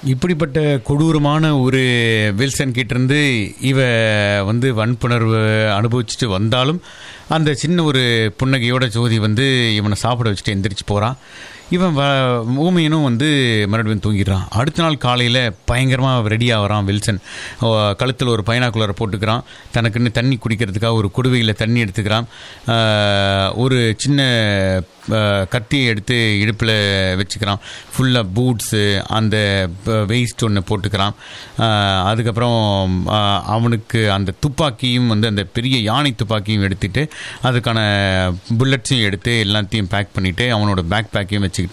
இப்படிப்பட்ட கொடூரமான ஒரு வில்சன் கிட்டேருந்து இவ வந்து வன்புணர்வு அனுபவிச்சுட்டு வந்தாலும் அந்த சின்ன ஒரு புன்னகையோட ஜோதி வந்து இவனை சாப்பிட வச்சுட்டு எந்திரிச்சு போகிறான் இவன் வ ஊமையனும் வந்து மறுபடியும் தூங்கிடுறான் அடுத்த நாள் காலையில் பயங்கரமாக ரெடி ஆகிறான் வில்சன் கழுத்தில் ஒரு பைனாக்குலரை போட்டுக்கிறான் தனக்குன்னு தண்ணி குடிக்கிறதுக்காக ஒரு குடுவையில் தண்ணி எடுத்துக்கிறான் ஆஹ், ஒரு சின்ன ஆஹ், கத்தியை எடுத்து இடுப்பில் வச்சுக்கிறான் ஃபுல்லாக பூட்ஸு அந்த வெயிஸ்ட் ஒன்று போட்டுக்கிறான் ஆஹ், அதுக்கப்புறம் ஆஹ், அவனுக்கு அந்த துப்பாக்கியும் வந்து அந்த பெரிய யானை துப்பாக்கியும் எடுத்துட்டு அதுக்கான புல்லட்ஸையும் எடுத்து எல்லாத்தையும் பேக் பண்ணிவிட்டு அவனோட பேக் பேக்கையும் வச்சுக்கிட்டு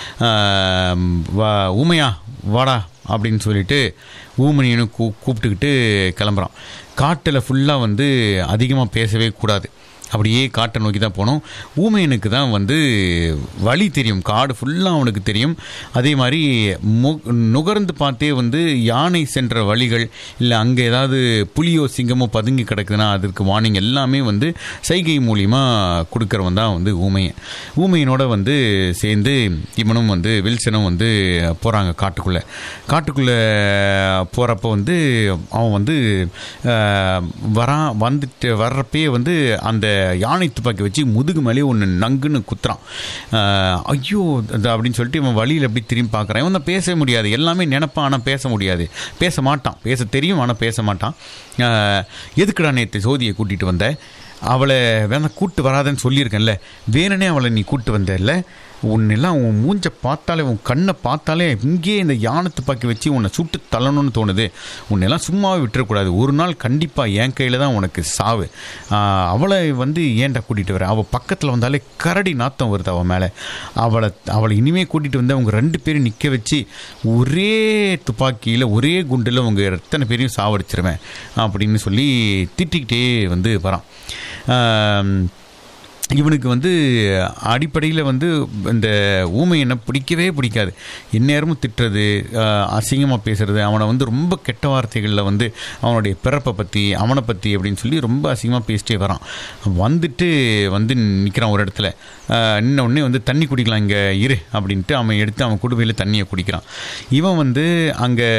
ஆஹ், வா ஊமையா வாடா அப்படின்னு சொல்லிட்டு ஊமணியனும் கூ கூப்பிட்டுக்கிட்டு கிளம்புறான் காட்டில் ஃபுல்லாக வந்து அதிகமாக பேசவே கூடாது அப்படியே காட்டை நோக்கி தான் போனோம் ஊமையனுக்கு தான் வந்து வழி தெரியும் காடு ஃபுல்லாக அவனுக்கு தெரியும் அதே மாதிரி மு நுகர்ந்து பார்த்தே வந்து யானை சென்ற வழிகள் இல்லை அங்கே ஏதாவது புலியோ சிங்கமோ பதுங்கி கிடக்குதுன்னா அதற்கு வார்னிங் எல்லாமே வந்து சைகை மூலியமா கொடுக்குறவன் தான் வந்து ஊமையன் ஊமையனோட வந்து சேர்ந்து இவனும் வந்து வில்சனும் வந்து போகிறாங்க காட்டுக்குள்ளே காட்டுக்குள்ளே போகிறப்போ வந்து அவன் வந்து அஹ், வரான் வந்துட்டு வர்றப்பயே வந்து அந்த யானை துப்பாக்கி வச்சு முதுகு மேலே ஒன்று நங்குன்னு குத்துறான் அஹ், ஐயோ அது அப்படின்னு சொல்லிட்டு இவன் வழியில் எப்படி திரும்பி பார்க்குறான் இவன் தான் பேச முடியாது எல்லாமே நினைப்பான் ஆனால் பேச முடியாது பேச மாட்டான் பேச தெரியும் ஆனால் பேச மாட்டான் அஹ், எதுக்குடா நேற்று சோதியை கூட்டிகிட்டு வந்த அவளை வேணா கூட்டு வராதன்னு சொல்லியிருக்கேன்ல வேணுனே அவளை நீ கூட்டு வந்தல்ல உன்னெல்லாம் உன் மூஞ்ச பார்த்தாலே உன் கண்ணை பார்த்தாலே இங்கேயே இந்த யானை துப்பாக்கி வச்சு உன்னை சுட்டு தள்ளணும்னு தோணுது உன்னெல்லாம் சும்மாவே விட்டுறக்கூடாது ஒரு நாள் கண்டிப்பாக என் கையில் தான் உனக்கு சாவு ஆஹ், அவளை வந்து ஏன்டா கூட்டிகிட்டு வர அவள் பக்கத்தில் வந்தாலே கரடி நாத்தம் வருது அவன் மேலே அவளை அவளை இனிமே கூட்டிகிட்டு வந்து அவங்க ரெண்டு பேரும் நிற்க வச்சு ஒரே துப்பாக்கியில் ஒரே குண்டில் அவங்க எத்தனை பேரையும் சாவடிச்சிருவேன் அப்படின்னு சொல்லி திட்டிக்கிட்டே வந்து வரான் ஆம், இவனுக்கு வந்து அடிப்படையில் வந்து இந்த ஊமையனை பிடிக்கவே பிடிக்காது எந்நேரமும் திட்டுறது அசிங்கமாக பேசுறது அவனை வந்து ரொம்ப கெட்ட வார்த்தைகளில் வந்து அவனுடைய பிறப்பை பற்றி அவனை பற்றி அப்படின்னு சொல்லி ரொம்ப அசிங்கமாக பேசிட்டே வரான் வந்துட்டு வந்து நிற்கிறான் ஒரு இடத்துல ஆஹ், நின்ன உடனே வந்து தண்ணி குடிக்கலாம் இங்கே இரு அப்படின்ட்டு அவன் எடுத்து அவன் குடுவையில் தண்ணியை குடிக்கிறான் இவன் வந்து அங்கே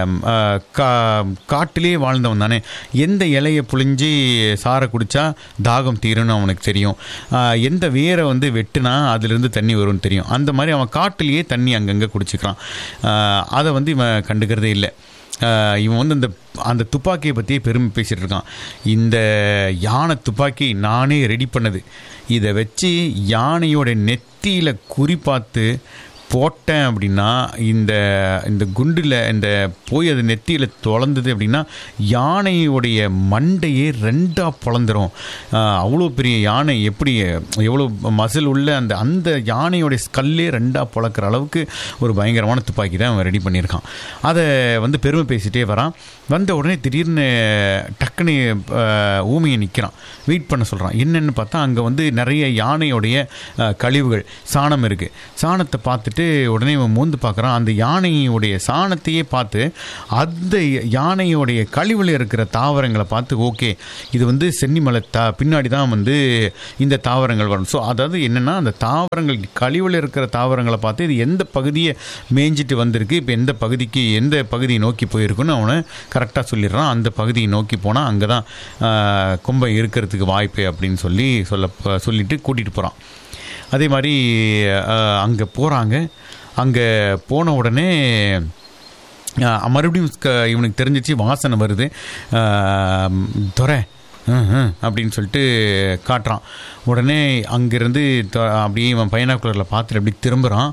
கா காட்டிலே வாழ்ந்தவன் தானே எந்த இலையை புழிஞ்சு சாரை குடித்தா தாகம் தீரும்னு அவனுக்கு தெரியும் ஆஹ், எந்த வேரை வந்து வெட்டுனா அதுலேருந்து தண்ணி வரும்னு தெரியும் அந்த மாதிரி அவன் காட்டிலேயே தண்ணி அங்கங்கே குடிச்சிக்கிறான் ஆஹ், அதை வந்து இவன் கண்டுக்கிறதே இல்லை ஆஹ், இவன் வந்து அந்த அந்த துப்பாக்கியை பற்றியே பெருமை பேசிகிட்டு இருக்கான் இந்த யானை துப்பாக்கி நானே ரெடி பண்ணது இதை வச்சு யானையோட நெத்தியில் குறிப்பாத்து போட்டேன் அப்படின்னா இந்த இந்த குண்டில் இந்த போய் அது நெத்தியில் தொலைந்தது அப்படின்னா யானையுடைய மண்டையே ரெண்டாக பொழந்துரும் அவ்வளோ பெரிய யானை எப்படி எவ்வளோ மசில் உள்ள அந்த அந்த யானையோடைய ஸ்கல்லே ரெண்டாக பொழக்கிற அளவுக்கு ஒரு பயங்கரமான துப்பாக்கி தான் அவன் ரெடி பண்ணியிருக்கான் அதை வந்து பெருமை பேசிட்டே வரான் வந்த உடனே திடீர்னு டக்குன்னு அஹ், ஊமையை நிற்கிறான் வெயிட் பண்ண சொல்கிறான் என்னென்னு பார்த்தா அங்கே வந்து நிறைய யானையோடைய அஹ், கழிவுகள் சாணம் இருக்குது சாணத்தை பார்த்துட்டு உடனே இவன் மூந்து பார்க்குறான் அந்த யானையுடைய சாணத்தையே பார்த்து அந்த யானையோடைய கழிவில் இருக்கிற தாவரங்களை பார்த்து ஓகே இது வந்து சென்னிமலை தா பின்னாடி தான் வந்து இந்த தாவரங்கள் வரும் ஸோ அதாவது என்னென்னா அந்த தாவரங்கள் கழிவில் இருக்கிற தாவரங்களை பார்த்து இது எந்த பகுதியை மேய்ஞ்சிட்டு வந்திருக்கு இப்போ எந்த பகுதிக்கு எந்த பகுதியை நோக்கி போயிருக்குன்னு அவனை கரெக்டாக சொல்லிடுறான் அந்த பகுதியை நோக்கி போனால் அங்கே தான் ஆஹ், கொம்பை இருக்கிறதுக்கு வாய்ப்பு அப்படின்னு சொல்லி சொல்ல சொல்லிட்டு கூட்டிகிட்டு போகிறான் அதே மாதிரி அங்கே போகிறாங்க அங்கே போன உடனே ஆஹ், மறுபடியும் க- இவனுக்கு தெரிஞ்சிச்சு வாசனை வருது ஆஹ், துரை ஹம், ஹம் அப்படின்னு சொல்லிட்டு காட்டுறான் உடனே அங்கேருந்து அப்படியே இவன் பைனாக்குலரில் பார்த்துட்டு அப்படி திரும்புகிறான்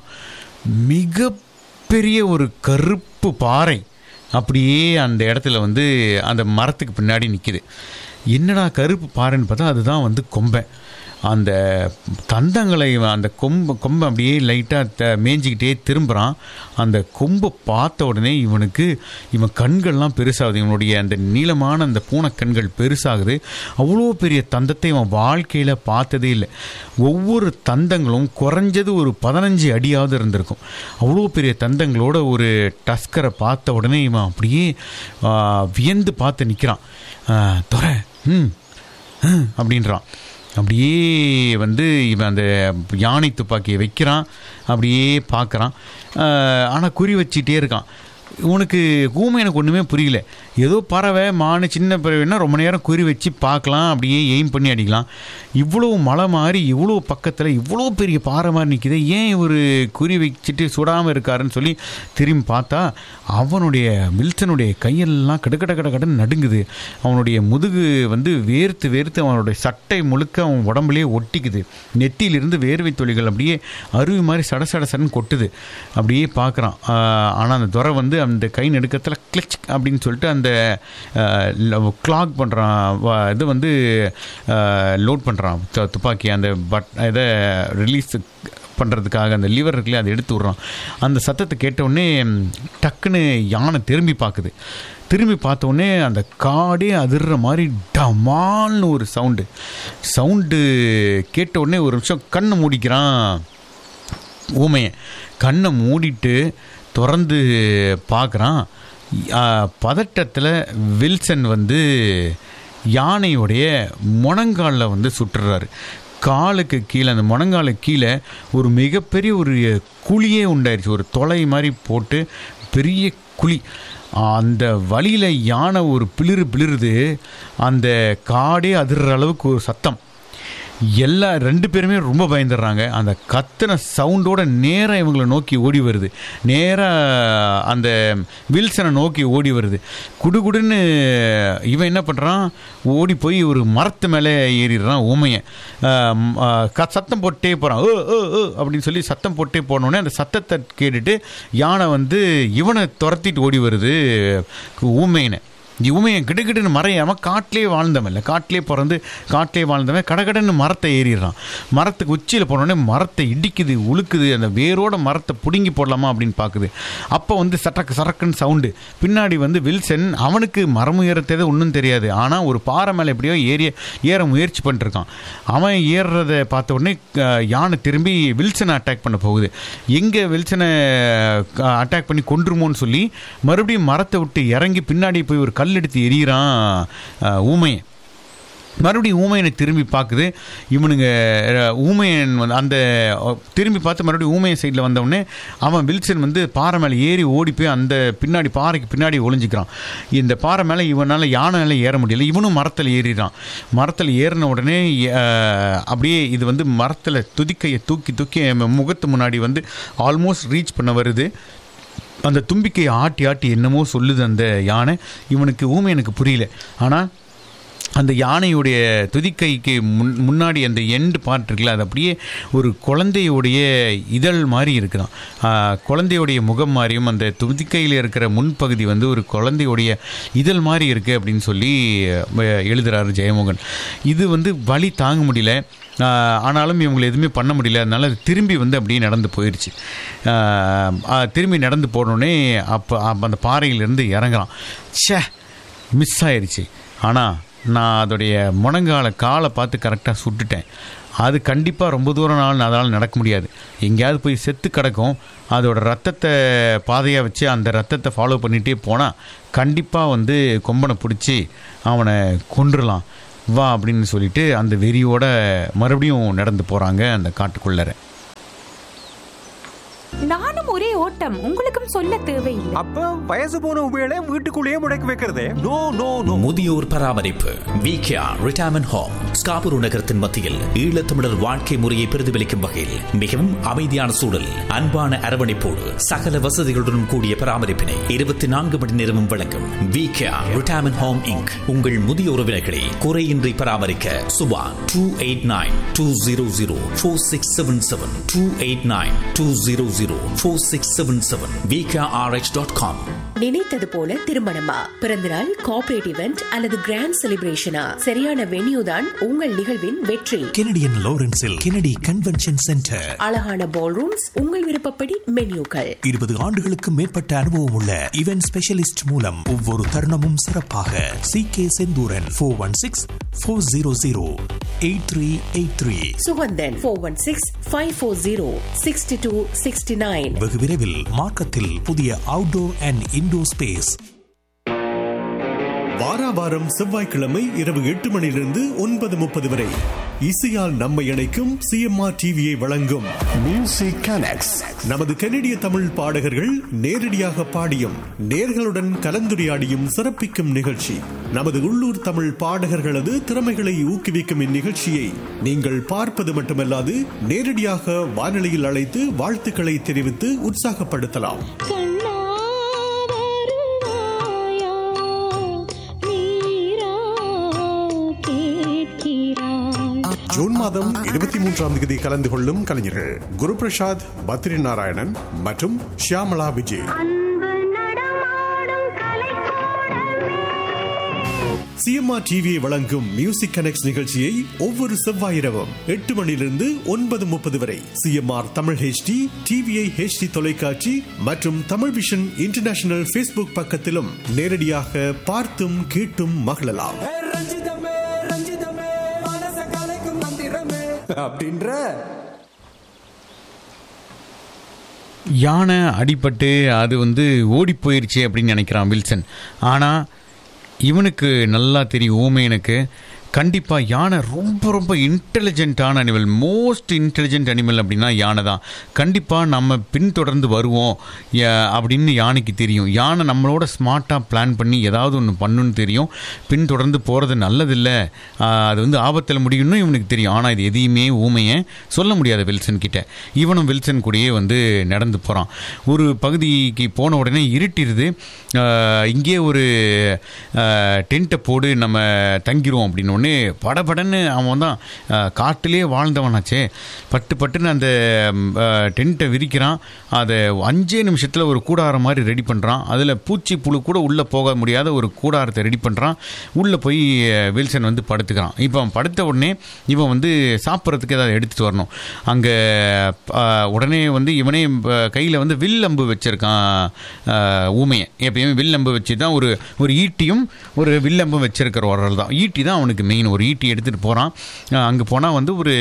மிகப்பெரிய ஒரு கருப்பு பாறை அப்படியே அந்த இடத்துல வந்து அந்த மரத்துக்கு பின்னாடி நிற்கிது என்னடா கருப்பு பாறைன்னு பார்த்தா அதுதான் வந்து கொம்பை அந்த தந்தங்களை இவன் அந்த கொம்பு கொம்பை அப்படியே லைட்டாக த மேய்ஞ்சிக்கிட்டே திரும்புகிறான் அந்த கொம்பை பார்த்த உடனே இவனுக்கு இவன் கண்கள்லாம் பெருசாகுது இவனுடைய அந்த நீளமான அந்த பூனைக்கண்கள் பெருசாகுது அவ்வளோ பெரிய தந்தத்தை இவன் வாழ்க்கையில் பார்த்ததே இல்லை ஒவ்வொரு தந்தங்களும் குறைஞ்சது ஒரு பதினஞ்சு அடியாவது இருந்திருக்கும் அவ்வளோ பெரிய தந்தங்களோட ஒரு டஸ்கரை பார்த்த உடனே இவன் அப்படியே ஆ, வியந்து பார்த்து நிற்கிறான் துறை ம் ம் அப்படின்றான் அப்படியே வந்து இவன் அந்த யானை துப்பாக்கியை வைக்கிறான் அப்படியே பார்க்குறான் ஆனால் குறி வச்சிட்டே இருக்கான் இவனுக்கு ஊமை எனக்கு ஒன்றுமே புரியல ஏதோ பறவை மானு சின்ன பறவைன்னா ரொம்ப நேரம் குறி வச்சு பார்க்கலாம் அப்படியே எய்ம் பண்ணி அடிக்கலாம் இவ்வளோ மலை மாதிரி இவ்வளோ பக்கத்தில் இவ்வளோ பெரிய பாறை மாதிரி நிற்கிது ஏன் இவர் குறி வச்சுட்டு சுடாமல் இருக்காருன்னு சொல்லி திரும்பி பார்த்தா அவனுடைய வில்சனுடைய கையெல்லாம் கடக்கட கட கடன்னு நடுங்குது அவனுடைய முதுகு வந்து வேர்த்து வேர்த்து அவனுடைய சட்டை முழுக்க அவன் உடம்புலேயே ஒட்டிக்குது நெத்தியிலிருந்து வேர்வை துளிகள் அப்படியே அருவி மாதிரி சட சட சடன்னு கொட்டுது அப்படியே பார்க்குறான் ஆனால் அந்த துறை வந்து அந்த கை நடுக்கத்தில் கிளச் அப்படின்னு சொல்லிட்டு அந்த கிளாக் பண்ணுறான் இது வந்து லோட் பண்ணுறான் துப்பாக்கி அந்த பட் இதை ரிலீஸ் பண்ணுறதுக்காக அந்த லிவர் இருக்குல்லையே அதை எடுத்து விட்றான் அந்த சத்தத்தை கேட்டவுடனே டக்குன்னு யானை திரும்பி பார்க்குது திரும்பி பார்த்தோடனே அந்த காடே அதிர்ற மாதிரி டமால்னு ஒரு சவுண்டு சவுண்டு கேட்ட உடனே ஒரு நிமிஷம் கண்ணை மூடிக்கிறான் ஊமையை கண்ணை மூடிட்டு திறந்து பார்க்குறான் பதட்டத்தில் வில்சன் வந்து யானையுடைய முனங்காலில் வந்து சுட்டுறாரு காலுக்கு கீழே அந்த முனங்காலுக்கு கீழே ஒரு மிகப்பெரிய ஒரு குழியே உண்டாயிருச்சு ஒரு தொலை மாதிரி போட்டு பெரிய குழி அந்த வழியில் யானை ஒரு பிளிறு பிளிருது அந்த காடே அதிர்ற அளவுக்கு ஒரு சத்தம் எல்லா ரெண்டு பேருமே ரொம்ப பயந்துடுறாங்க அந்த கத்தின சவுண்டோட நேராக இவங்களை நோக்கி ஓடி வருது நேராக அந்த வில்சனை நோக்கி ஓடி வருது குடுகுடுன்னு இவன் என்ன பண்ணுறான் ஓடி போய் ஒரு மரத்து மேலே ஏறிடுறான் ஊமையை க சத்தம் போட்டே போகிறான் ஓ ஓ ஓ அப்படின்னு சொல்லி சத்தம் போட்டே போனோடனே அந்த சத்தத்தை கேட்டுட்டு யானை வந்து இவனை துரத்திட்டு ஓடி வருது ஊமையினை இவன் கிடுகிடுன்னு மறையாமல் காட்டிலே வாழ்ந்தவன் இல்லை காட்டிலே பிறந்து காட்டிலே வாழ்ந்தவன் கடகடன்னு மரத்தை ஏறிடுறான் மரத்துக்கு உச்சியில் போனோடனே மரத்தை இடிக்குது உழுக்குது அந்த வேரோட மரத்தை பிடுங்கி போடலாமா அப்படின்னு பார்க்குது அப்போ வந்து சட்டக்கு சரக்குன்னு சவுண்டு பின்னாடி வந்து வில்சன் அவனுக்கு மரம் ஏறத்தது ஒன்றும் தெரியாது ஆனால் ஒரு பாறை மேலே எப்படியோ ஏறிய ஏற முயற்சி பண்ணிருக்கான் அவன் ஏறுறத பார்த்த உடனே யானை திரும்பி வில்சனை அட்டாக் பண்ண போகுது எங்கே வில்சனை அட்டாக் பண்ணி கொண்டுருமோன்னு சொல்லி மறுபடியும் மரத்தை விட்டு இறங்கி பின்னாடி போய் ஒரு கல் எடுத்து எரியிறான் ஊமையை மறுபடியும் ஊமையனை திரும்பி பார்க்குது இவனுங்க ஊமையன் வந்து அந்த திரும்பி பார்த்து மறுபடியும் ஊமையன் சைடில் வந்தவுடனே அவன் வில்சன் வந்து பாறை மேலே ஏறி ஓடி போய் அந்த பின்னாடி பாறைக்கு பின்னாடி ஒளிஞ்சிக்கிறான் இந்த பாறை மேலே இவனால் யானை மேலே ஏற முடியல இவனும் மரத்தில் ஏறிறான் மரத்தில் ஏறின உடனே அப்படியே இது வந்து மரத்தில் துதிக்கையை தூக்கி தூக்கி முகத்து முன்னாடி வந்து ஆல்மோஸ்ட் ரீச் பண்ண வருது அந்த தும்பிக்கையை ஆட்டி ஆட்டி என்னமோ சொல்லுது அந்த யானை இவனுக்கு ஊமை எனக்கு புரியல ஆனால் அந்த யானையுடைய துதிக்கைக்கு முன் முன்னாடி அந்த எண்டு பார்ட் இருக்குல்ல அது அப்படியே ஒரு குழந்தையுடைய இதழ் மாதிரி இருக்குதான் குழந்தையுடைய முகம் மாதிரியும் அந்த துதிக்கையில் இருக்கிற முன்பகுதி வந்து ஒரு குழந்தையுடைய இதழ் மாதிரி இருக்குது அப்படின்னு சொல்லி எழுதுகிறாரு ஜெயமோகன் இது வந்து வழி தாங்க முடியல ஆனாலும் இவங்களை எதுவுமே பண்ண முடியல அதனால திரும்பி வந்து அப்படியே நடந்து போயிடுச்சு திரும்பி நடந்து போனோடனே அப்போ அந்த பாறையிலேருந்து இறங்குறான் ச்சே மிஸ் ஆயிடுச்சு ஆனால் நான் அதோடைய முனங்கால காலை பார்த்து கரெக்டாக சுட்டுட்டேன் அது கண்டிப்பாக ரொம்ப தூரம் நாள் அதனால் நடக்க முடியாது எங்கேயாவது போய் செத்து கிடக்கும் அதோட ரத்தத்தை பாதையாக வச்சு அந்த ரத்தத்தை ஃபாலோ பண்ணிகிட்டே போனால் கண்டிப்பாக வந்து கொம்பனை பிடிச்சி அவனை கொண்டுடலாம் வா அப்படின்னு சொல்லிட்டு அந்த வெறியோட மறுபடியும் நடந்து போகிறாங்க அந்த காட்டுக்குள்ளர நானும் ஒரே ஓட்டம் உங்களுக்கும் சொல்ல தேவையில்லை அப்ப வயசு போன உபயோக வீட்டுக்குள்ளேயே முடக்கி வைக்கிறதே நோ நோ நோ முதியோர் பராமரிப்பு விகேஆ ரிட்டையர்மெண்ட் ஹோம் ஸ்காபூர் நகரத்தின் மத்தியில் ஈழத்தமிழர் வாழ்க்கை முறையை பிரதிபலிக்கும் வகையில் மிகவும் அமைதியான சூழல் அன்பான அரவணைப்போடு சகல வசதிகளுடன் கூடிய பராமரிப்பினை இருபத்தி நான்கு மணி நேரமும் வழங்கும் விகேஆ ரிட்டையர்மெண்ட் ஹோம் இங்க் உங்கள் முதிய உறவினர்களை குறையின்றி பராமரிக்க Subha two eight nine two zero zero four six seven seven two eight nine two zero zero four six seven seven VKRH dot com நினைத்தது போல திருமணமா பிறந்தநாள் கார்பரேட் இவெண்ட் அல்லது கிராண்ட் செலிப்ரேஷனா சரியான வென்யூ தான் உங்கள் நிகழ்வின் வெற்றி கெனடியன் லாரன்ஸில் கெனடி கன்வென்ஷன் சென்டர் அழகான பால் ரூம்ஸ் உங்கள் விருப்பப்படி மென்யூக்கள் இருபது ஆண்டுகளுக்கு மேற்பட்ட அனுபவம் உள்ள இவென்ட் ஸ்பெஷலிஸ்ட் மூலம் ஒவ்வொரு தருணமும் சிறப்பாக C K Senthuran four one six four zero zero eight three eight three Suganthan four one six five four zero sixty two sixty nine வெகு விரைவில் மார்க்கத்தில் புதிய அவுட்டோர் அண்ட் இன்டோர் ஸ்பேஸ் வாரா வாரம் செவ்வாய்க்கிழமை இரவு எட்டு மணியிலிருந்து ஒன்பது முப்பது வரை இசையால் நம்மை இணைக்கும் சிஎம்ஆர் டிவியை வழங்கும் மியூசிக் கனெக்ட்ஸ் நமது கனடிய தமிழ் பாடகர்கள் நேரடியாக பாடியும் நேர்களுடன் கலந்துரையாடியும் சிறப்பிக்கும் நிகழ்ச்சி நமது உள்ளூர் தமிழ் பாடகர்களது திறமைகளை ஊக்குவிக்கும் இந்நிகழ்ச்சியை நீங்கள் பார்ப்பது மட்டுமல்லாது நேரடியாக வானொலியில் அழைத்து வாழ்த்துக்களை தெரிவித்து உற்சாகப்படுத்தலாம் ஜூன் மாதம் இருபத்தி மூன்றாம் தேதி கலந்து கொள்ளும் கலைஞர்கள் குரு பிரசாத் பத்ரி நாராயணன் மற்றும் ஷியாமலா விஜய் சிஎம்ஆர் டிவியை வழங்கும் மியூசிக் கனெக்ட் நிகழ்ச்சியை ஒவ்வொரு செவ்வாய் இரவும் எட்டு மணியிலிருந்து ஒன்பது முப்பது வரை CMR Tamil HD TVI HD தொலைக்காட்சி மற்றும் தமிழ் விஷன் இன்டர்நேஷனல் ஃபேஸ்புக் பக்கத்திலும் நேரடியாக பார்த்தும் கேட்டும் மகிழலாம் அப்படின்ற யானை அடிபட்டு அது வந்து ஓடி போயிருச்சு அப்படின்னு நினைக்கிறான் வில்சன் ஆனால் இவனுக்கு நல்லா தெரியும் ஊமையனுக்கு கண்டிப்பாக யானை ரொம்ப ரொம்ப இன்டெலிஜென்ட்டான அனிமல் மோஸ்ட் இன்டெலிஜென்ட் அனிமல் அப்படின்னா யானை தான் கண்டிப்பாக நம்ம பின்தொடர்ந்து வருவோம் ய- அப்படின்னு யானைக்கு தெரியும் யானை நம்மளோட ஸ்மார்ட்டாக பிளான் பண்ணி ஏதாவது ஒன்று பண்ணுன்னு தெரியும் பின்தொடர்ந்து போகிறது நல்லதில்லை ஆஹ், அது வந்து ஆபத்தில் முடியும்னு இவனுக்கு தெரியும் ஆனால் இது எதையுமே ஊமையை சொல்ல முடியாது வில்சன் கிட்ட இவனும் வில்சன் கூடயே வந்து நடந்து போகிறான் ஒரு பகுதிக்கு போன உடனே இருட்டிருது ஆஹ், இங்கே ஒரு டென்ட்டை போடு நம்ம தங்கிரும் அப்படின்னு உடனே படபடன்னு அவன் தான் ஆஹ், காட்டிலே வாழ்ந்தவனாச்சே பட்டு பட்டுன்னு அந்த டென்ட்டை விரிக்கிறான் அதை அஞ்சே நிமிஷத்தில் ஒரு கூடாரம் மாதிரி ரெடி பண்ணுறான் அதில் பூச்சி புழு கூட உள்ளே போக முடியாத ஒரு கூடாரத்தை ரெடி பண்ணுறான் உள்ளே போய் அஹ், வில்சன் வந்து படுத்துக்கிறான் இப்போ அவன் படுத்த உடனே இவன் வந்து சாப்பிட்றதுக்கு ஏதாவது எடுத்துகிட்டு வரணும் அங்கே உடனே வந்து இவனே கையில் வந்து வில் அம்பு வச்சுருக்கான் ஊமையை எப்பயுமே வில் அம்பு வச்சு தான் ஒரு ஒரு ஈட்டியும் ஒரு வில் அம்பும் வச்சிருக்கிற ஒரு தான் ஈட்டி தான் அவனுக்கு மெயின் ஒரு ஈட்டி எடுத்துகிட்டு போகிறான் அங்கே போனால் வந்து ஒரு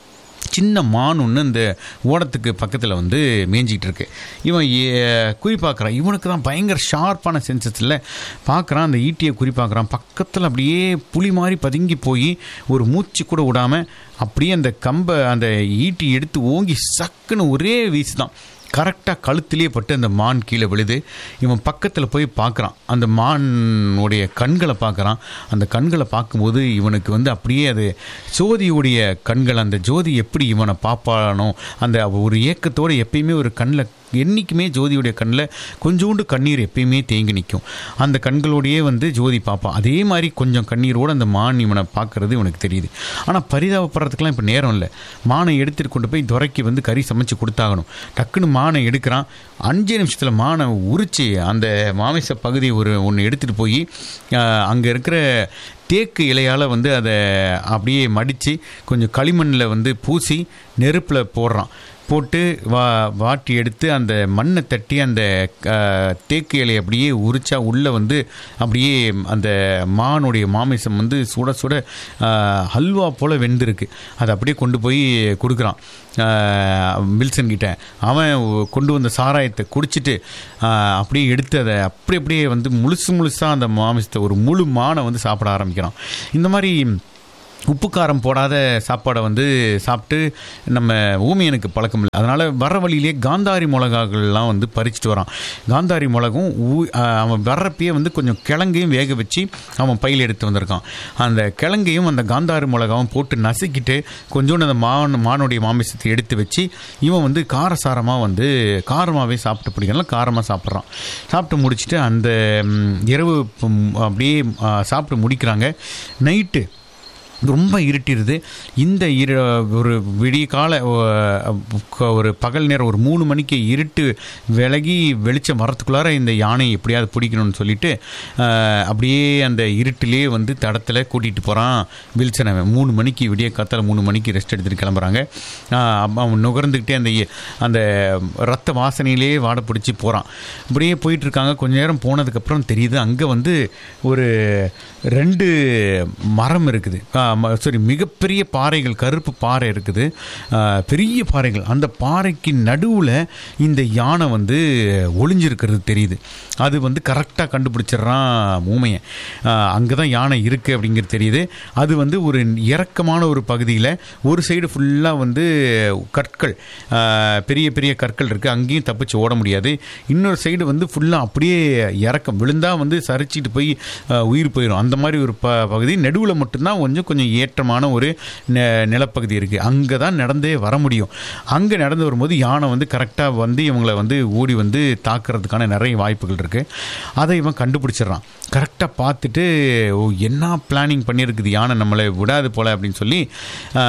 சின்ன மான் ஒன்று இந்த ஓடத்துக்கு பக்கத்தில் வந்து மேய்ஞ்சிக்கிட்டு இருக்கு இவன் ஏ- குறி பார்க்குறான் இவனுக்கு தான் பயங்கர ஷார்ப்பான சென்சஸில் பார்க்குறான் அந்த ஈட்டியை குறி பார்க்குறான் பக்கத்தில் அப்படியே புலி மாதிரி பதுங்கி போய் ஒரு மூச்சு கூட விடாமல் அப்படியே அந்த கம்பை அந்த ஈட்டி எடுத்து ஓங்கி சக்குன்னு ஒரே வீசு தான் கரெக்டாக கழுத்திலே பட்டு அந்த மான் கீழே விழுது இவன் பக்கத்தில் போய் பார்க்குறான் அந்த மானுடைய கண்களை பார்க்குறான் அந்த கண்களை பார்க்கும்போது இவனுக்கு வந்து அப்படியே அது ஜோதியுடைய கண்கள் அந்த ஜோதி எப்படி இவனை பார்ப்பானோ அந்த ஒரு ஏக்கத்தோடு எப்பயுமே ஒரு கண்ணில் என்றைக்குமே ஜோதியுடைய கண்ணில் கொஞ்சோண்டு கண்ணீர் எப்பயுமே தேங்கி நிற்கும் அந்த கண்களோடையே வந்து ஜோதி பார்ப்பான் அதே மாதிரி கொஞ்சம் கண்ணீரோடு அந்த மான் இவனை பார்க்கறது இவனுக்கு தெரியுது ஆனால் பரிதாபப்படுறதுக்கெலாம் இப்போ நேரம் இல்லை மானை எடுத்துட்டு கொண்டு போய் துரைக்கு வந்து கறி சமைச்சு கொடுத்தாகணும் டக்குன்னு மானை எடுக்கிறான் அஞ்சு நிமிஷத்தில் மானை உரிச்சு அந்த மாமிச பகுதி ஒரு ஒன்று எடுத்துகிட்டு போய் அங்கே இருக்கிற தேக்கு இலையால் வந்து அதை அப்படியே மடித்து கொஞ்சம் களிமண்ணில் வந்து பூசி நெருப்பில் போடுறான் போட்டு வா வாட்டி எடுத்து அந்த மண்ணை தட்டி அந்த அஹ், தேக்கு இலையை அப்படியே உரிச்சா உள்ளே வந்து அப்படியே அந்த மானுடைய மாமிசம் வந்து சுட சுட அஹ், ஹல்வா போல் வெந்திருக்கு அதை அப்படியே கொண்டு போய் கொடுக்குறான் அஹ், வில்சன் கிட்ட அவன் கொண்டு வந்த சாராயத்தை குடிச்சிட்டு அஹ், அப்படியே எடுத்து அதை அப்படி அப்படியே வந்து முழுசு முழுசாக அந்த மாமிசத்தை ஒரு முழு மானை வந்து சாப்பிட ஆரம்பிக்கிறான் இந்த மாதிரி உப்பு காரம் போடாத சாப்பாடை வந்து சாப்பிட்டு நம்ம ஊமியனுக்கு பழக்கம் இல்லை அதனால் வர வழியிலே காந்தாரி மிளகாக்கள்லாம் வந்து பறிச்சுட்டு வரான் காந்தாரி மிளகும் ஊ- ஆஹ் அவன் வர்றப்பயே வந்து கொஞ்சம் கிழங்கையும் வேக வச்சு அவன் பையில் எடுத்து வந்திருக்கான் அந்த கிழங்கையும் அந்த காந்தாரி மிளகாவும் போட்டு நசுக்கிட்டு கொஞ்சோண்டு அந்த மான் மானுடைய மாமிசத்தை எடுத்து வச்சு இவன் வந்து காரசாரமாக வந்து காரமாகவே சாப்பிட்டு பிடிக்கலாம் காரமாக சாப்பிட்றான் சாப்பிட்டு முடிச்சுட்டு அந்த ம், இரவு ம், அப்படியே ஆ, சாப்பிட்டு முடிக்கிறாங்க நைட்டு ரொம்ப இருட்டிருது இந்த இரு ஒரு விடிய கால ஒ- ஒரு பகல் நேரம் ஒரு மூணு மணிக்கு இருட்டு விலகி வெளிச்சம் வரத்துக்குள்ளார இந்த யானையை எப்படியாவது பிடிக்கணும்னு சொல்லிட்டு அஹ், அப்படியே அந்த இருட்டிலே வந்து தடத்தில் கூட்டிகிட்டு போகிறான் வில்சன் அவன் மூணு மணிக்கு விடிய காத்தால மூணு மணிக்கு ரெஸ்ட் எடுத்துகிட்டு கிளம்புறாங்க அஹ், அப்ப அவன் நுகர்ந்துக்கிட்டே அந்த இ- அந்த ரத்த வாசனையிலே வாட பிடிச்சி போகிறான் அப்படியே போயிட்டு இருக்காங்க கொஞ்ச நேரம் போனதுக்கப்புறம் தெரியுது அங்கே வந்து ஒரு ரெண்டு மரம் இருக்குது ஆ, சாரி மிகப்பெரிய பாறைகள் கருப்பு பாறை இருக்குது ஆ, பெரிய பாறைகள் அந்த பாறைக்கு நடுவில் இந்த யானை வந்து ஒளிஞ்சிருக்கிறது தெரியுது அது வந்து கரெக்டாக கண்டுபிடிச்சிடுறான் ஊமையை அங்கே தான் யானை இருக்குது அப்படிங்கிறது தெரியுது அது வந்து ஒரு இறக்கமான ஒரு பகுதியில் ஒரு சைடு ஃபுல்லாக வந்து கற்கள் ஆ, பெரிய பெரிய கற்கள் இருக்குது அங்கேயும் தப்பிச்சு ஓட முடியாது இன்னொரு சைடு வந்து ஃபுல்லாக அப்படியே இறக்கம் விழுந்தா வந்து சரிச்சிட்டு போய் ஆ, உயிர் போயிடும் அந்த மாதிரி ஒரு ப பகுதி நடுவில் மட்டும்தான் கொஞ்சம் கொஞ்சம் ஏற்றமான ஒரு நெ நிலப்பகுதி இருக்குது அங்கே தான் நடந்தே வர முடியும் அங்கே நடந்து வரும்போது யானை வந்து கரெக்டாக வந்து இவங்களை வந்து ஓடி வந்து தாக்குறதுக்கான நிறைய வாய்ப்புகள் இருக்குது அதை இவன் கண்டுபிடிச்சிடுறான் கரெக்டாக பார்த்துட்டு ஓ என்ன பிளானிங் பண்ணியிருக்குது யானை நம்மளை விடாது போல அப்படின்னு சொல்லி ஆ,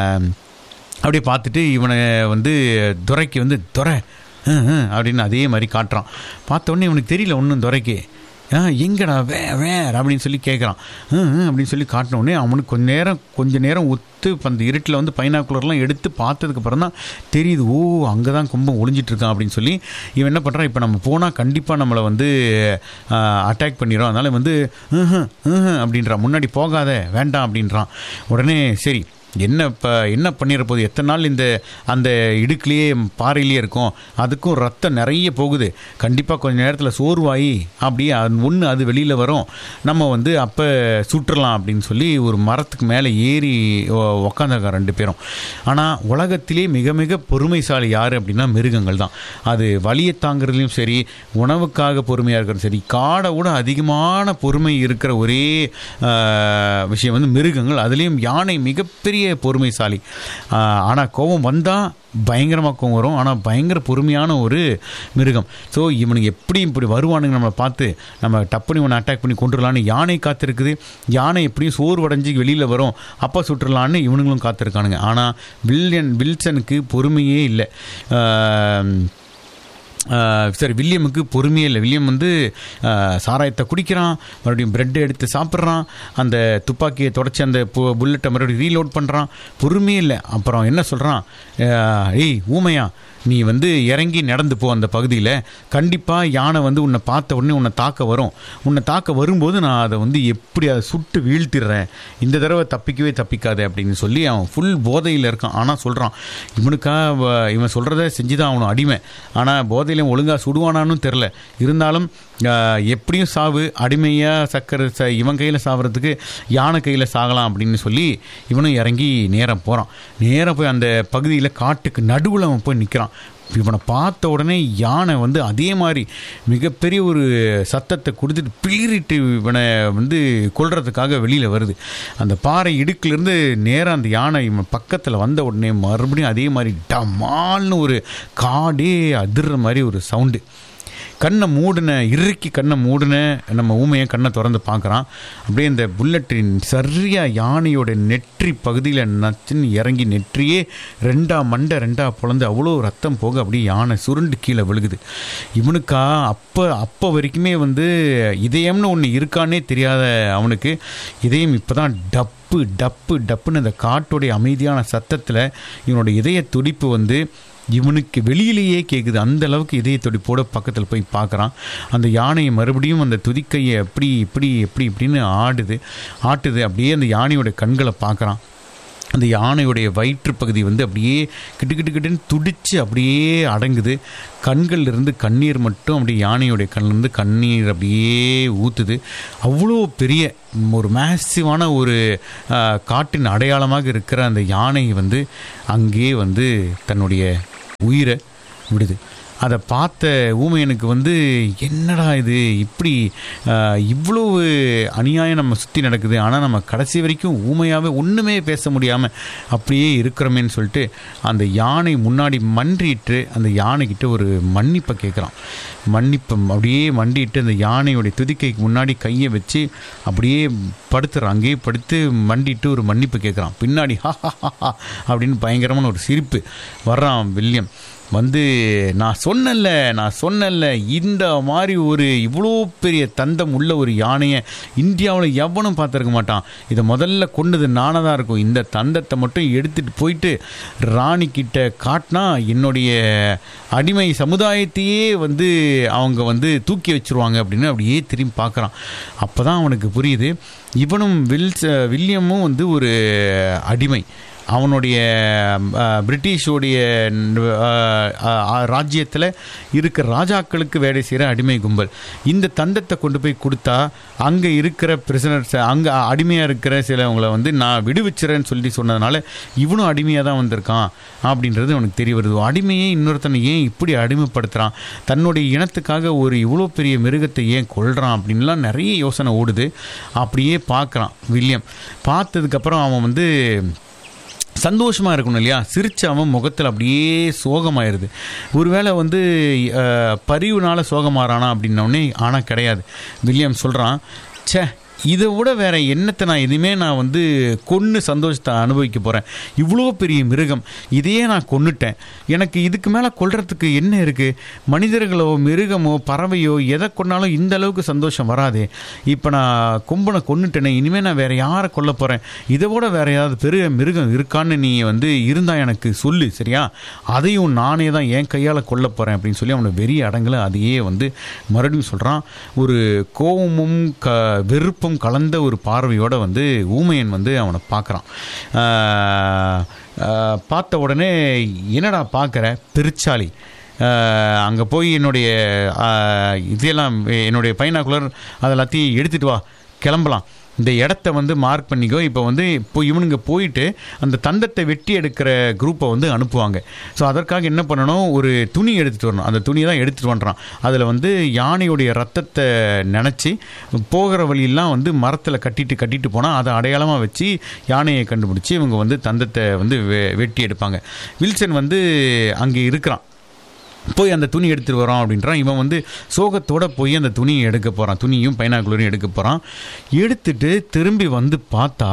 அப்படியே பார்த்துட்டு இவனை வந்து துரைக்கு வந்து துரை ஹம், ஹம் அப்படின்னு அதே மாதிரி காட்டுறான் பார்த்த உடனே இவனுக்கு தெரியல ஒன்றும் துரைக்கு ஆ எங்கடா வே வேர் அப்படின்னு சொல்லி கேட்குறான் ஹம், ஹம் அப்படின்னு சொல்லி காட்டின உடனே அவனுக்கு கொஞ்ச நேரம் கொஞ்ச நேரம் ஒத்து இப்போ அந்த இருட்டில் வந்து பைனாக்குலர்லாம் எடுத்து பார்த்ததுக்கு அப்புறம் தான் தெரியுது ஓ அங்கே தான் கும்பம் ஒளிஞ்சிட்டு இருக்கான் அப்படின்னு சொல்லி இவன் என்ன பண்ணுறான் இப்போ நம்ம போனால் கண்டிப்பாக நம்மளை வந்து அட்டாக் பண்ணிடும் அதனால் வந்து "ம்ஹும், ம்ஹும்" அப்படின்றான் முன்னாடி போகாத வேண்டாம் அப்படின்றான் உடனே சரி என்ன இப்போ என்ன பண்ணிட போகுது எத்தனை நாள் இந்த அந்த இடுக்குலேயே பாறையிலேயே இருக்கும் அதுக்கும் ரத்தம் நிறைய போகுது கண்டிப்பாக கொஞ்ச நேரத்தில் சோர்வாயி அப்படியே ஒன்று அது வெளியில் வரும் நம்ம வந்து அப்போ சுற்றலாம் அப்படின்னு சொல்லி ஒரு மரத்துக்கு மேலே ஏறி உக்காந்துருக்காங்க ரெண்டு பேரும் ஆனால் உலகத்திலே மிக மிக பொறுமைசாலி யார் அப்படின்னா மிருகங்கள் தான் அது வலியை தாங்கிறதுலையும் சரி உணவுக்காக பொறுமையாக இருக்கிறதும் சரி காடை விட அதிகமான பொறுமை இருக்கிற ஒரே ஆஹ், விஷயம் வந்து மிருகங்கள் அதுலேயும் யானை மிகப்பெரிய பொறுமைசாலி ஆனால் கோபம் வந்தால் பயங்கரமாக கோவம் வரும் ஆனால் பயங்கர பொறுமையான ஒரு மிருகம் ஸோ இவனுக்கு எப்படி இப்படி வருவானுங்க நம்மளை பார்த்து நம்ம டப்புனு இவனை அட்டாக் பண்ணி கொண்டுடலான்னு யானை காத்திருக்குது யானை எப்படியும் சோர்வடைஞ்சு வெளியில் வரும் அப்போ சுட்டுறலான்னு இவனுங்களும் காத்திருக்கானுங்க ஆனால் வில்லியன் வில்சனுக்கு பொறுமையே இல்லை ஆஹ், ஆஹ் சரி வில்லியமுக்கு பொறுமையே இல்லை வில்லியம் வந்து ஆஹ் சாராயத்தை குடிக்கிறான் மறுபடியும் பிரெட்டை எடுத்து சாப்பிட்றான் அந்த துப்பாக்கியை தொடச்சி அந்த பு- புல்லட்டை மறுபடியும் ரீலோட் பண்ணுறான் பொறுமையே இல்லை அப்புறம் என்ன சொல்கிறான் ஏய் ஊமையா நீ வந்து இறங்கி நடந்து போ அந்த பகுதியில் கண்டிப்பாக யானை வந்து உன்னை பார்த்த உடனே உன்னை தாக்க வரும் உன்னை தாக்க வரும்போது நான் அதை வந்து எப்படி அதை சுட்டு வீழ்த்திடுறேன் இந்த தடவை தப்பிக்கவே தப்பிக்காது அப்படின்னு சொல்லி அவன் ஃபுல் போதையில் இருக்கான் ஆனால் சொல்கிறான் இவனுக்கா வ- இவன் சொல்கிறத செஞ்சு தான் அவனும் அடிமை ஆனால் போதையில ஒழுங்காக சுடுவானான்னு தெரில இருந்தாலும் ஆஹ், எப்படியும் சாவு அடிமையாக சக்கரை ச இவன் கையில் சாவறதுக்கு யானை கையில் சாகலாம் அப்படின்னு சொல்லி இவனும் இறங்கி நேரம் போகிறான் நேரம் போய் அந்த பகுதியில் காட்டுக்கு நடுவில் அவன் போய் நிற்கிறான் இவனை பார்த்த உடனே யானை வந்து அதே மாதிரி மிகப்பெரிய ஒரு சத்தத்தை கொடுத்துட்டு பிளிரிட்டு இவனை வந்து கொல்றதுக்காக வெளியில் வருது அந்த பாறை இடுக்கிலிருந்து நேராக அந்த யானை இவன் பக்கத்தில் வந்த உடனே மறுபடியும் அதே மாதிரி டமால்னு ஒரு காடே அதிர்ற மாதிரி ஒரு சவுண்டு கண்ணை மூடின இறுக்கி கண்ணை மூடின நம்ம ஊமையை கண்ணை திறந்து பார்க்குறான் அப்படியே இந்த புல்லட்டின் சரியாக யானையோட நெற்றி பகுதியில் நச்சுன்னு இறங்கி நெற்றியே ரெண்டா மண்டை ரெண்டா பொழந்து அவ்வளோ ரத்தம் போக அப்படியே யானை சுருண்டு கீழே விழுகுது இவனுக்கா அப்போ அப்போ வரைக்குமே வந்து இதயம்னு ஒன்று இருக்கானே தெரியாத அவனுக்கு இதயம் இப்போ தான் டப்பு டப்பு டப்புன்னு அந்த காட்டுடைய அமைதியான சத்தத்தில் இவனோட இதய துடிப்பு வந்து இவனுக்கு வெளியிலேயே கேட்குது அந்த அளவுக்கு இதய துடிப்போட பக்கத்தில் போய் பார்க்குறான் அந்த யானையை மறுபடியும் அந்த துதிக்கையை எப்படி இப்படி எப்படி இப்படின்னு ஆடுது ஆட்டுது அப்படியே அந்த யானையோட கண்களை பார்க்குறான் அந்த யானையுடைய வயிற்றுப்பகுதி வந்து அப்படியே கிட்டு கிட்டு கிட்டுன்னு துடிச்சு அப்படியே அடங்குது கண்கள்ல இருந்து கண்ணீர் மட்டும் அப்படியே யானையுடைய கண்ணிலேருந்து கண்ணீர் அப்படியே ஊற்றுது அவ்வளோ பெரிய ஒரு மேசிவான ஒரு ஆ, காட்டின் அடையாளமாக இருக்கிற அந்த யானை வந்து அங்கேயே வந்து தன்னுடைய உயிரை விடுது அதை பார்த்த ஊமையனுக்கு வந்து என்னடா இது இப்படி ஆஹ், இவ்வளவு அநியாயம் நம்ம சுற்றி நடக்குது ஆனால் நம்ம கடைசி வரைக்கும் ஊமையாகவே ஒன்றுமே பேச முடியாமல் அப்படியே இருக்கிறோமேன்னு சொல்லிட்டு அந்த யானை முன்னாடி மன்றிட்டு அந்த யானைக்கிட்ட ஒரு மன்னிப்பை கேட்குறான் மன்னிப்பு அப்படியே மண்டிட்டு அந்த யானையோடைய துதிக்கைக்கு முன்னாடி கையை வச்சு அப்படியே படுத்துறான் அங்கேயே படுத்து மண்டிட்டு ஒரு மன்னிப்பு கேட்குறான் பின்னாடி ஹா ஹா ஹா ஹா அப்படின்னு பயங்கரமான ஒரு சிரிப்பு வர்றான் வில்லியம் வந்து நான் சொன்னல நான் சொன்னல இந்த மாதிரி ஒரு இவ்வளோ பெரிய தந்தம் உள்ள ஒரு யானையை இந்தியாவில் எவனும் பார்த்துருக்க மாட்டான் இதை முதல்ல கொண்டது நானாக தான் இருக்கும் இந்த தந்தத்தை மட்டும் எடுத்துகிட்டு போயிட்டு ராணி கிட்ட காட்டினா என்னுடைய அடிமை சமுதாயத்தையே வந்து அவங்க வந்து தூக்கி வச்சிருவாங்க அப்படின்னு அப்படியே திரும்பி பார்க்குறான் அப்போ தான் அவனுக்கு புரியுது இவனும் வில்ஸ் வில்லியமும் வந்து ஒரு அடிமை அவனுடைய அஹ், பிரிட்டிஷோடைய ராஜ்யத்தில் இருக்கிற ராஜாக்களுக்கு வேலை செய்கிற அடிமை கும்பல் இந்த தந்தத்தை கொண்டு போய் கொடுத்தா அங்கே இருக்கிற பிரிசனர்ஸ் அங்கே அடிமையாக இருக்கிற சிலவங்களை வந்து நான் விடுவிச்சிறேன்னு சொல்லி சொன்னதுனால இவனும் அடிமையாக தான் வந்திருக்கான் அப்படின்றது அவனுக்கு தெரிய வருது அடிமையை இன்னொருத்தனை ஏன் இப்படி அடிமைப்படுத்துகிறான் தன்னுடைய இனத்துக்காக ஒரு இவ்வளோ பெரிய மிருகத்தை ஏன் கொள்கிறான் அப்படின்லாம் நிறைய யோசனை ஓடுது அப்படியே பார்க்குறான் வில்லியம் பார்த்ததுக்கப்புறம் அவன் வந்து சந்தோஷமாக இருக்கணும் இல்லையா சிரிச்ச அவன் முகத்தில் அப்படியே சோகமாயிருது ஒருவேளை வந்து அஹ், பரிவுனால சோகமாறானா அப்படின்னோடனே ஆனால் கிடையாது வில்லியம் சொல்கிறான் ச்சே இதை விட வேற என்னத்தை நான் எதுவுமே நான் வந்து கொன்று சந்தோஷத்தை அனுபவிக்க போகிறேன் இவ்வளோ பெரிய மிருகம் இதையே நான் கொன்னுட்டேன் எனக்கு இதுக்கு மேலே கொல்றதுக்கு என்ன இருக்குது மனிதர்களோ மிருகமோ பறவையோ எதை கொன்னாலும் இந்த அளவுக்கு சந்தோஷம் வராதே இப்போ நான் கொம்பனை கொன்னுட்டேனே இனிமேல் நான் வேற யாரை கொல்ல போகிறேன் இதை விட வேற ஏதாவது பெரிய மிருகம் இருக்கான்னு நீ வந்து இருந்தால் எனக்கு சொல்லு சரியா அதையும் நானே தான் என் கையால் கொல்ல போகிறேன் அப்படின்னு சொல்லி அவனை வெறி அடங்கல அதையே வந்து மறுபடியும் சொல்கிறான் ஒரு கோபமும் க வெறுப்பும் கலந்த ஒரு பார்வையோட வந்து ஊமையன் வந்து அவனை பார்க்குறான் பார்த்த உடனே என்னடா பார்க்குற பெருச்சாளி அங்கே போய் என்னுடைய ஆஹ், இதெல்லாம் என்னுடைய பைனாக்குலர் அதெல்லாத்தையும் எடுத்துகிட்டு வா கிளம்பலாம் இந்த இடத்த வந்து மார்க் பண்ணிக்கோ இப்போ வந்து இப்போ இவனுங்க போயிட்டு அந்த தந்தத்தை வெட்டி எடுக்கிற குரூப்பை வந்து அனுப்புவாங்க ஸோ அதற்காக என்ன பண்ணணும் ஒரு துணி எடுத்துகிட்டு வரணும் அந்த துணியை தான் எடுத்துகிட்டு வந்துறான் அதில் வந்து யானையுடைய ரத்தத்தை நினச்சி போகிற வழியெல்லாம் வந்து மரத்தில் கட்டிட்டு கட்டிட்டு போனால் அதை அடையாளமாக வச்சு யானையை கண்டுபிடிச்சி இவங்க வந்து தந்தத்தை வந்து வெ- வெட்டி எடுப்பாங்க வில்சன் வந்து அங்கே இருக்கிறான் போய் அந்த துணி எடுத்துட்டு வரோம் அப்படின்றான் இவன் வந்து சோகத்தோட போய் அந்த துணியை எடுக்க போகிறான் துணியும் பைனாக்குலரையும் எடுக்க போகிறான் எடுத்துட்டு திரும்பி வந்து பார்த்தா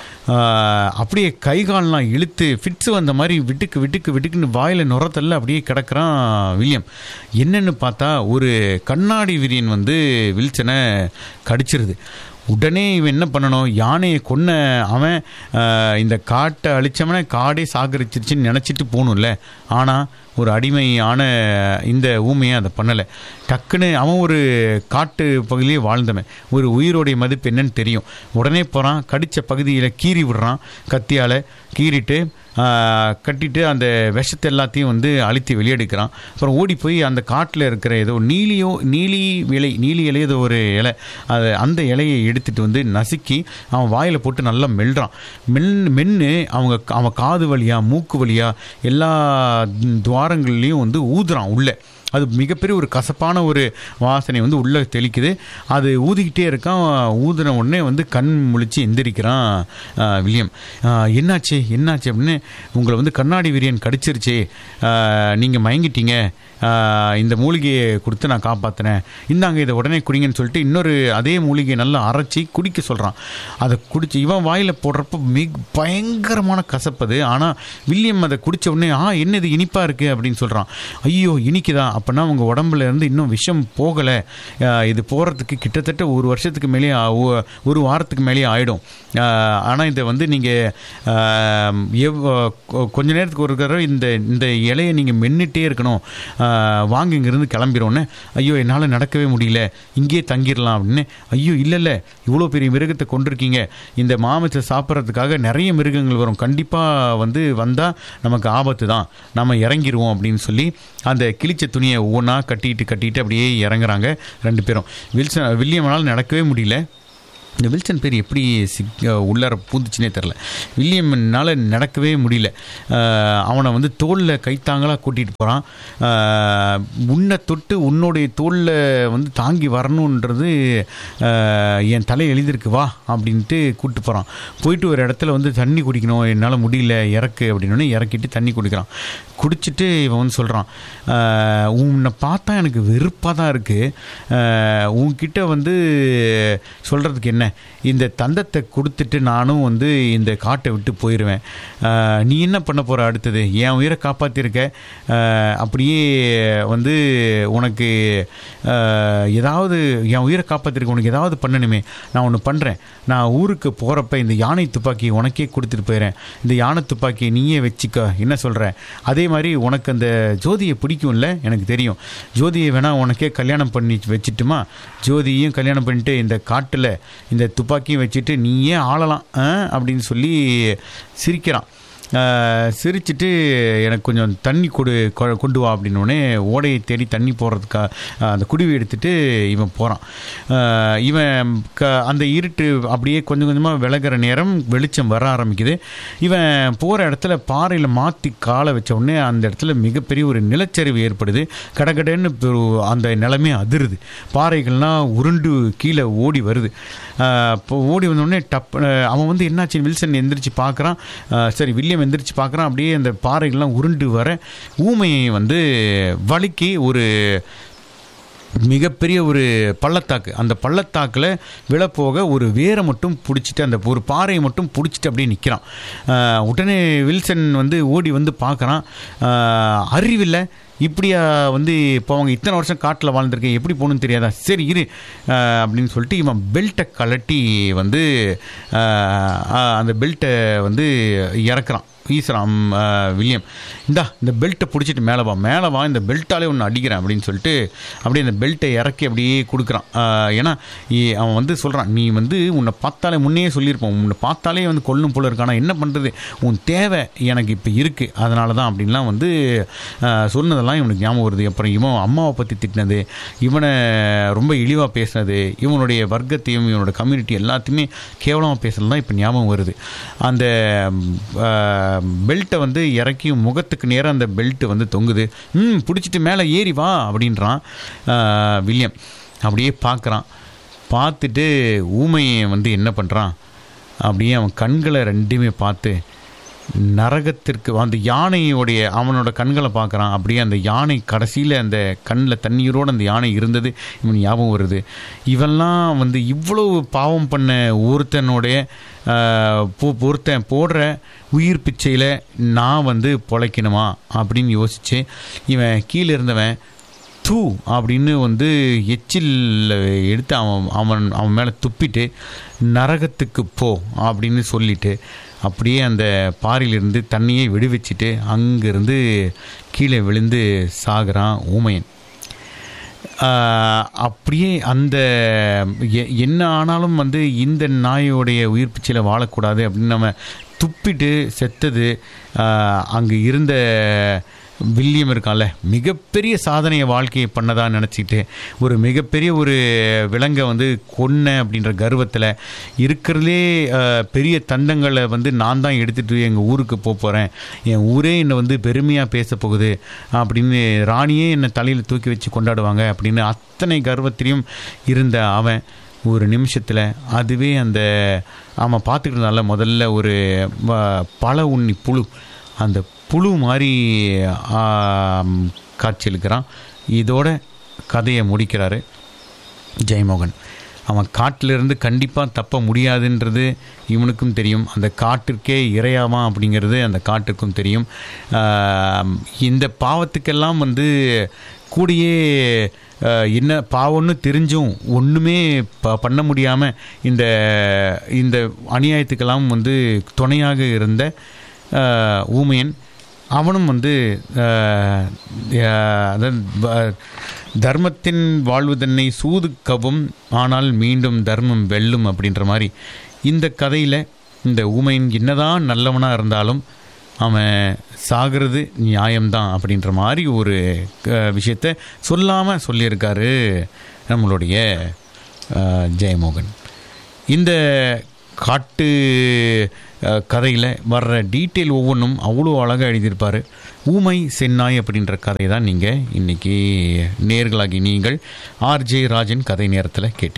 ஆஹ், அப்படியே கை கால்லாம் இழுத்து ஃபிட்ஸ் வந்த மாதிரி விட்டுக்கு விட்டுக்கு விட்டுக்குன்னு வாயில் நுரத்தல்ல அப்படியே கிடக்குறான் வில்லியம் என்னன்னு பார்த்தா ஒரு கண்ணாடி விரியன் வந்து வில்சனை கடிச்சிருது உடனே இவன் என்ன பண்ணணும் யானையை கொன்ன அவன் ஆஹ், இந்த காட்டை அழிச்சவனை காடே சாகரிச்சிருச்சுன்னு நினச்சிட்டு போகணும்ல ஆனால் ஒரு அடிமையான இந்த ஊமையை அதை பண்ணலை டக்குன்னு அவன் ஒரு காட்டு பகுதியிலே வாழ்ந்தவன் ஒரு உயிரோடைய மதிப்பு என்னன்னு தெரியும் உடனே போகிறான் கடித்த பகுதியில் கீறி விடுறான் கத்தியால் கீறிட்டு ஆஹ், கட்டிட்டு அந்த விஷத்தை எல்லாத்தையும் வந்து அழுத்தி வெளியெடுக்கிறான் அப்புறம் ஓடி போய் அந்த காட்டில் இருக்கிற ஏதோ நீலியோ நீலி இலை நீலி இலை ஏதோ ஒரு இலை அது அந்த இலையை எடுத்துட்டு வந்து நசுக்கி அவன் வாயில் போட்டு நல்லா மெல்றான் மென் மென்று அவங்க அவன் காது வழியா மூக்கு வழியா எல்லா துவாரங்கள்லேயும் வந்து ஊதுறான் உள்ளே அது மிகப்பெரிய ஒரு கசப்பான ஒரு வாசனை வந்து உள்ளே தெளிக்குது அது ஊதிக்கிட்டே இருக்கான் ஊதுன உடனே வந்து கண் முழிச்சு எந்திரிக்கிறான் ஆஹ், வில்லியம் ஆஹ், என்னாச்சு என்னாச்சு அப்படின்னு உங்களை வந்து கண்ணாடி விரியன் கடிச்சிருச்சே நீங்கள் மயங்கிட்டீங்க ஆஹ், இந்த மூலிகையை கொடுத்து நான் காப்பாற்றினேன் இந்தாங்க இதை உடனே குடிங்கன்னு சொல்லிட்டு இன்னொரு அதே மூலிகையை நல்லா அரைச்சி குடிக்க சொல்கிறான் அதை குடிச்சு இவன் வாயில் போடுறப்ப மிக பயங்கரமான கசப்பது ஆனால் வில்லியம் அதை குடிச்ச உடனே ஆ என்ன இது இனிப்பாக இருக்குது அப்படின்னு சொல்கிறான் ஐயோ இனிக்குதா அப்போனா உங்கள் உடம்புல இருந்து இன்னும் விஷம் போகலை இது போகிறதுக்கு கிட்டத்தட்ட ஒரு வருஷத்துக்கு மேலே ஒரு வாரத்துக்கு மேலேயே ஆகிடும் ஆனால் இதை வந்து நீங்கள் எவ் கொ- கொஞ்ச நேரத்துக்கு ஒரு தடவை இந்த இந்த இலையை நீங்கள் மென்னுட்டே இருக்கணும் ஆஹ், வாங்க இங்கேருந்து கிளம்பிடுவோன்னே ஐயோ என்னால் நடக்கவே முடியல இங்கேயே தங்கிடலாம் அப்படின்னு ஐயோ இல்லை இல்லை இவ்வளோ பெரிய மிருகத்தை கொண்டிருக்கீங்க இந்த மாமிசத்தை சாப்பிட்றதுக்காக நிறைய மிருகங்கள் வரும் கண்டிப்பாக வந்து வந்தால் நமக்கு ஆபத்து தான் நம்ம இறங்கிடுவோம் அப்படின்னு சொல்லி அந்த கிழிச்ச துணியை ஒவ்வொன்றா கட்டிட்டு கட்டிட்டு அப்படியே இறங்குறாங்க ரெண்டு பேரும் வில்சன் வில்லியமனால் நடக்கவே முடியல இந்த வில்சன் பேர் எப்படி சிக் உள்ளார பூந்துச்சுனே தெரில வில்லியம்னால நடக்கவே முடியல ஆஹ் அவனை வந்து தோளில் கைத்தாங்களாக கூட்டிகிட்டு போகிறான் உன்னை தொட்டு உன்னுடைய தோளில் வந்து தாங்கி வரணுன்றது ஆஹ் என் தலை எழுதிருக்கு வா அப்படின்ட்டு கூப்பிட்டு போகிறான் போயிட்டு ஒரு இடத்துல வந்து தண்ணி குடிக்கணும் என்னால் முடியல இறக்கு அப்படின்னு இறக்கிட்டு தண்ணி குடிக்கிறான் குடிச்சிட்டு இவன் வந்து சொல்கிறான் உன்னை பார்த்தா எனக்கு வெறுப்பாக தான் இருக்குது உன்கிட்ட வந்து சொல்கிறதுக்கு என்ன இந்த தந்தத்தை கொடுத்துட்டு நானும் வந்து இந்த காட்டை விட்டு போயிடுவேன் ஆஹ், நீ என்ன பண்ண போகிற அடுத்தது என் உயிரை காப்பாற்றிருக்க ஆஹ், அப்படியே வந்து உனக்கு ஆஹ், ஏதாவது என் உயிரை காப்பாற்றிருக்க உனக்கு ஏதாவது பண்ணணுமே நான் ஒன்று பண்ணுறேன் நான் ஊருக்கு போகிறப்ப இந்த யானை துப்பாக்கி உனக்கே கொடுத்துட்டு போயிடுறேன் இந்த யானை துப்பாக்கியை நீயே வச்சுக்க என்ன சொல்கிற அதே மாதிரி உனக்கு அந்த ஜோதியை பிடிக்கும்ல எனக்கு தெரியும் ஜோதியை வேணால் உனக்கே கல்யாணம் பண்ணி வச்சுட்டுமா ஜோதியையும் கல்யாணம் பண்ணிட்டு இந்த காட்டில் இந்த துப்பாக்கியும் வச்சுட்டு நீயே ஆளலாம் ஆ? அப்படின்னு சொல்லி சிரிக்கிறான் ஆஹ், சிரிச்சிட்டு எனக்கு கொஞ்சம் தண்ணி கொடு கொ- கொண்டு வா அப்படின்னோடனே ஓடையை தேடி தண்ணி போடுறதுக்கா அந்த குடிவை எடுத்துட்டு இவன் போகிறான் இவன் க அந்த இருட்டு அப்படியே கொஞ்சம் கொஞ்சமாக விலகிற நேரம் வெளிச்சம் வர ஆரம்பிக்குது இவன் போகிற இடத்துல பாறையில் மாற்றி காலை வச்ச உடனே அந்த இடத்துல மிகப்பெரிய ஒரு நிலச்சரிவு ஏற்படுது கடகடன்னு பெரு- அந்த நிலமே அதிருது பாறைகள்லாம் உருண்டு கீழே ஓடி வருது ஆஹ், இப்போ ஓடி வந்தோடனே டப் ஆஹ், அவன் வந்து என்னாச்சு வில்சன் எந்திரிச்சு பார்க்குறான் சரி வில்லியம் எந்திரிச்சு பார்க்குறான் அப்படியே அந்த பாறைகள்லாம் உருண்டு வர ஊமையை வந்து வலிக்கு ஒரு மிகப்பெரிய ஒரு பள்ளத்தாக்கு அந்த பள்ளத்தாக்கில் விழப்போக ஒரு வேரை மட்டும் பிடிச்சிட்டு அந்த ஒரு பாறையை மட்டும் பிடிச்சிட்டு அப்படியே நிற்கிறான் உடனே வில்சன் வந்து ஓடி வந்து பார்க்குறான் அறிவில்லை இப்படியா வந்து இப்போ அவங்க இத்தனை வருஷம் காட்டில் வாழ்ந்திருக்கேன் எப்படி போகணும்னு தெரியாதா சரி இரு ஆஹ் அப்படின்னு சொல்லிட்டு இவன் பெல்ட்டை கலட்டி வந்து ஆஹ் ஆஹ் அந்த பெல்ட்டை வந்து இறக்குறான் வீசுறான் ஆஹ் வில்லியம் இந்தா இந்த பெல்ட்டை பிடிச்சிட்டு மேலே வா மேலே வா இந்த பெல்ட்டாலே ஒன்று அடிக்கிறேன் அப்படின்னு சொல்லிட்டு அப்படியே அந்த பெல்ட்டை இறக்கி அப்படியே கொடுக்குறான் ஆஹ் ஏன்னா இ- அவன் வந்து சொல்கிறான் நீ வந்து உன்னை பார்த்தாலே முன்னே சொல்லியிருப்போம் உன்னை பார்த்தாலே வந்து கொல்லும் போல இருக்கானா என்ன பண்ணுறது உன் தேவை எனக்கு இப்போ இருக்குது அதனால தான் அப்படின்லாம் வந்து ஆஹ் சொன்னதெல்லாம் இவனுக்கு ஞாபகம் வருது அப்புறம் இவன் அம்மாவை பற்றி திட்டினது இவனை ரொம்ப இழிவாக பேசினது இவனுடைய வர்க்கத்தையும் இவனோட கம்யூனிட்டி எல்லாத்தையுமே கேவலமாக பேசுனது தான் இப்போ ஞாபகம் வருது அந்த பெல்ட்டை வந்து இறக்கி முகத்துக்கு நேராக அந்த பெல்ட் வந்து தொங்குது ம் பிடிச்சிட்டு மேலே ஏறி வா அப்படின்றான் ஆஹ் வில்லியம் அப்படியே பார்க்குறான் பார்த்துட்டு ஊமையை வந்து என்ன பண்ணுறான் அப்படியே அவன் கண்களை ரெண்டுமே பார்த்து நரகத்திற்கு அந்த யானையோடைய அவனோட கண்களை பார்க்குறான் அப்படியே அந்த யானை கடைசியில் அந்த கண்ணில் தண்ணீரோடு அந்த யானை இருந்தது இவன் ஞாபகம் வருது இவெல்லாம் வந்து இவ்வளவு பாவம் பண்ண ஒருத்தனுடைய ஆஹ், பொ- ஒருத்தன் போடுற உயிர் பிச்சையில் நான் வந்து பொழைக்கணுமா அப்படின்னு யோசிச்சு இவன் கீழே இருந்தவன் தூ அப்படின்னு வந்து எச்சில் எடுத்து அவன் அவன் அவன் மேலே துப்பிட்டு நரகத்துக்கு போ அப்படின்னு சொல்லிட்டு அப்படியே அந்த பாறையிலிருந்து தண்ணியை விடுவிச்சிட்டு அங்கேருந்து கீழே விழுந்து சாகுறான் ஊமையன் ஆஹ், அப்படியே அந்த எ- என்ன ஆனாலும் வந்து இந்த நாயோடைய உயிர் பிச்சையில் வாழக்கூடாது அப்படின்னு நம்ம துப்பிட்டு செத்தது அங்கே இருந்த வில்லியம் இருக்கான்ல மிகப்பெரிய சாதனையை வாழ்க்கையை பண்ணதா நினச்சிக்கிட்டு ஒரு மிகப்பெரிய ஒரு விலங்கை வந்து கொன்ன அப்படின்ற கர்வத்தில் இருக்கிறதுலே ஆஹ், பெரிய தந்தங்களை வந்து நான் தான் எடுத்துகிட்டு எங்கள் ஊருக்கு போக போகிறேன் என் ஊரே என்னை வந்து பெருமையாக பேச போகுது அப்படின்னு ராணியே என்னை தலையில் தூக்கி வச்சு கொண்டாடுவாங்க அப்படின்னு அத்தனை கர்வத்திலையும் இருந்த அவன் ஒரு நிமிஷத்தில் அதுவே அந்த அவன் பார்த்துக்கிட்டு இருந்தால முதல்ல ஒரு வ- பல உண்ணி புழு அந்த புழு மாதிரி ஆம், காட்சியளிக்கிறான் இதோட கதையை முடிக்கிறாரு ஜெயமோகன் அவன் காட்டிலிருந்து கண்டிப்பாக தப்ப முடியாதுன்றது இவனுக்கும் தெரியும் அந்த காட்டிற்கே இறையாவான் அப்படிங்கிறது அந்த காட்டுக்கும் தெரியும் ஆம், இந்த பாவத்துக்கெல்லாம் வந்து கூடியே அஹ், என்ன பாவம்னு தெரிஞ்சும் ஒன்றுமே ப பண்ண முடியாமல் இந்த இந்த அநியாயத்துக்கெல்லாம் வந்து துணையாக இருந்த அஹ், ஊமையன் அவனும் வந்து அஹ், அஹ், அதாவது வ- தர்மத்தின் வாழ்வு தன்னை சூது கவும் ஆனால் மீண்டும் தர்மம் வெல்லும் அப்படின்ற மாதிரி இந்த கதையில் இந்த ஊமையன் என்னதான் நல்லவனாக இருந்தாலும் அவன் சாகிறது நியாயம்தான் அப்படின்ற மாதிரி ஒரு அஹ், விஷயத்த சொல்லாமல் சொல்லியிருக்காரு நம்மளுடைய அஹ், ஜெயமோகன் இந்த காட்டு கதையில் வர்ற டீட்டெயில் ஒவ்வொன்றும் அவ்வளோ அழகாக எழுதியிருப்பார் ஊமை சென்னாய் அப்படின்ற கதை தான் நீங்கள் இன்றைக்கி நேர்களாகி நீங்கள் ஆர்ஜே ராஜன் கதை நேரத்தில் கேட்டீங்க